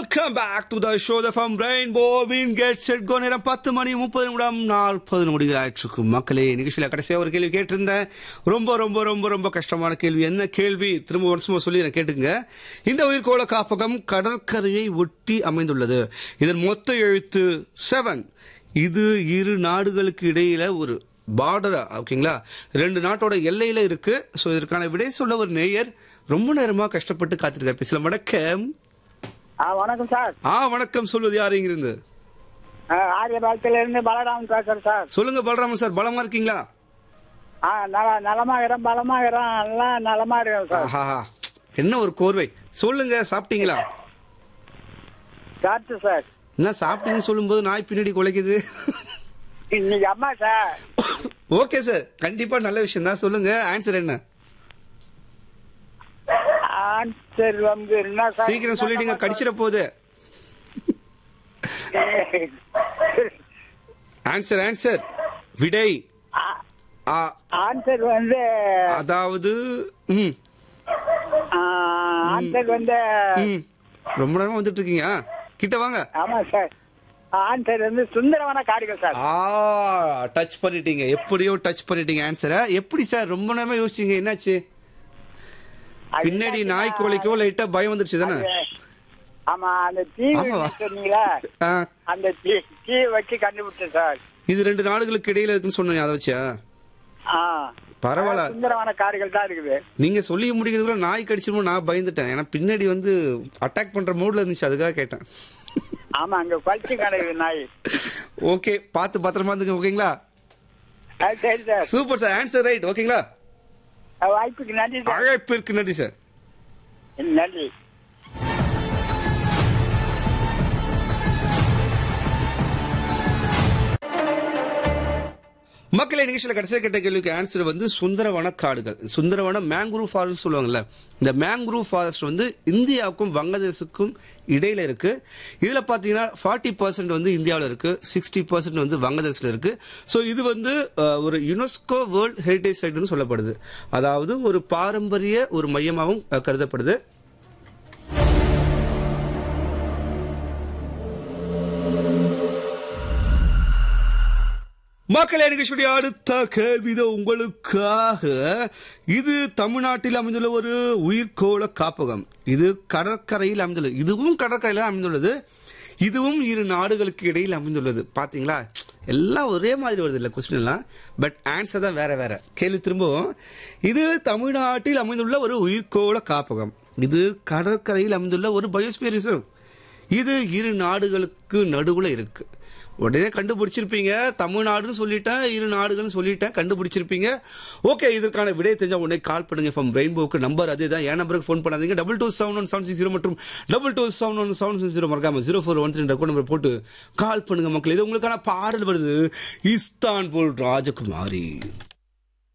Welcome back to the show the from rainbow win get set go நேரம் பத்து மணி முப்பது நிமிடம் நாற்பது நிமிடங்கள் ஆயிடுச்சு மக்களே நிகழ்ச்சியில் கடைசியாக ஒரு கேள்வி கேட்டிருந்தேன் ரொம்ப ரொம்ப ரொம்ப ரொம்ப கஷ்டமான கேள்வி என்ன கேள்வி திரும்ப வருஷமா சொல்லி நான் கேட்டுங்க இந்த உயிர்கோள காப்பகம் கடற்கரையை ஒட்டி அமைந்துள்ளது இதன் மொத்த எழுத்து செவன் இது இரு நாடுகளுக்கு இடையில ஒரு பார்டர் ஓகேங்களா ரெண்டு நாட்டோட எல்லையில இருக்கு ஸோ இதற்கான விடை சொல்ல ஒரு நேயர் ரொம்ப நேரமா கஷ்டப்பட்டு காத்திருக்காரு பேசலாம் வணக்கம் ஆ வணக்கம் சார் ஆ வணக்கம் சொல்வது யார் இங்கிருந்து ஆ, ஆரியபாளத்துல இருந்து பலராமன் பேசுறேன் சார் சொல்லுங்க பலராமன் சார் பலமா இருக்கீங்களா ஆ நல நலமாகிறேன் பலமாகிறேன் எல்லாம் நலமா இருக்கேன் சார் ஆஹா என்ன ஒரு கோர்வை சொல்லுங்க சாப்பிட்டீங்களா சாப்பிட்டு சார் என்ன சாப்பிட்டீங்கன்னு சொல்லும்போது நாய் பின்னாடி குலைக்குது இன்னைக்கு அம்மா சார் ஓகே சார் கண்டிப்பா நல்ல விஷயம் தான் சொல்லுங்க ஆன்சர் என்ன ஆன்சர் வந்து என்ன சார் சீக்கிரம் சொல்லிட்டீங்க கடிச்சிட போகுது ஆன்சர் ஆன்சர் விடை ஆ- ஆ, ஆன்சர் வந்து அதாவது ம் ஆ, ஆன்சர் வந்து ம் ரொம்ப நேரமா வந்துட்டு இருக்கீங்க ஆ, கிட்ட வாங்க ஆமா சார் ஆன்சர் வந்து சுந்தரவன காடுகள் சார் ஆ டச் பண்ணிட்டீங்க எப்படியோ டச் பண்ணிட்டீங்க ஆன்சரை எப்படி சார் ரொம்ப நேரமா யோசிச்சீங்க என்னாச்சு அது பின்னாடி என்னாச்சுன்னா, நாய் கோழிக்கோ லைட்டா பயம் வந்துருச்சு தானே அது- ஆமா அந்த டிவி ஆமாவா? சொன்னீங்களா ஆ, அந்த டிவி வச்சு கண்டுபிடிச்சேன் சார் இது ரெண்டு நாடுகளுக்கு இடையில இருக்குன்னு சொன்னீங்க அதை வச்சா ஆ பரவாயில்ல. சுந்தரவன காடுகள் தான் இருக்குது நீங்க சொல்லி முடிக்கிறதுக்குள்ள நாய் கடிச்சிருமோ நான் பயந்துட்டேன் ஏன்னா பின்னாடி வந்து அட்டாக் பண்ற மூட்ல இருந்துச்சு அதுக்காக கேட்டேன் ஆமா அங்க பழிச்சு கிடக்குது நாய் ஓகே பார்த்து பத்திரமா இருந்துங்க ஓகேங்களா ஆ, சரி sir super sir answer right ஓகேங்களா வாய்ப்புக்கு நன்றி சார் அழைப்பிற்கு நன்றி சார் நன்றி மக்களை நிகழ்ச்சியில் கடைசியாக கேட்ட கேள்விக்கு ஆன்சர் வந்து சுந்தரவன காடுகள் சுந்தரவன மேங்க்ரூவ் ஃபாரஸ்ட் சொல்லுவாங்கல்ல இந்த மேங்க்ரூவ் ஃபாரஸ்ட் வந்து இந்தியாவுக்கும் வங்கதேசத்துக்கும் இடையில இருக்கு இதுல பாத்தீங்கன்னா ஃபார்ட்டி பர்சன்ட் வந்து இந்தியாவில் இருக்கு சிக்ஸ்டி பர்சன்ட் வந்து வங்கதேசத்தில் இருக்கு ஸோ இது வந்து அஹ், ஒரு யுனெஸ்கோ வேர்ல்ட் ஹெரிடேஜ் சைட்னு சொல்லப்படுது அதாவது ஒரு பாரம்பரிய ஒரு மையமாகவும் அஹ், கருதப்படுது மக்களே நிகழ்ச்சியுடைய அடுத்த கேள்விதோ உங்களுக்காக இது தமிழ்நாட்டில் அமைந்துள்ள ஒரு உயிர்கோள காப்பகம் இது கடற்கரையில் அமைந்துள்ளது இதுவும் கடற்கரையில் அமைந்துள்ளது இதுவும் இரு நாடுகளுக்கு இடையில் அமைந்துள்ளது பாத்தீங்களா எல்லாம் ஒரே மாதிரி வருது இல்ல கொஸ்டின் எல்லாம் பட் ஆன்சர் தான் வேற வேற கேள்வி திரும்பவும் இது தமிழ்நாட்டில் அமைந்துள்ள ஒரு உயிர்கோள காப்பகம் இது கடற்கரையில் அமைந்துள்ள ஒரு பயோஸ்பியர் ரிசர்வ் இது இரு நாடுகளுக்கு நடுவுல இருக்கு உடனே கண்டுபிடிச்சிருப்பீங்க தமிழ்நாடுன்னு சொல்லிட்டேன் இரு நாடுகள்னு சொல்லிட்டேன் கண்டுபிடிச்சிருப்பீங்க ஓகே இதற்கான விடை தெரிஞ்சா உடனே கால் பண்ணுங்க ஃப்ரம் ரெயின்போக்கு நம்பர் அதே தான் என் நம்பருக்கு ஃபோன் பண்ணாதீங்க double two seven one seven six zero மற்றும் double two seven one seven six zero மறக்காம zero four one three number போட்டு கால் பண்ணுங்க மக்கள் இது உங்களுக்கான பாடல் வருது இஸ்தான்புல் ராஜகுமாரி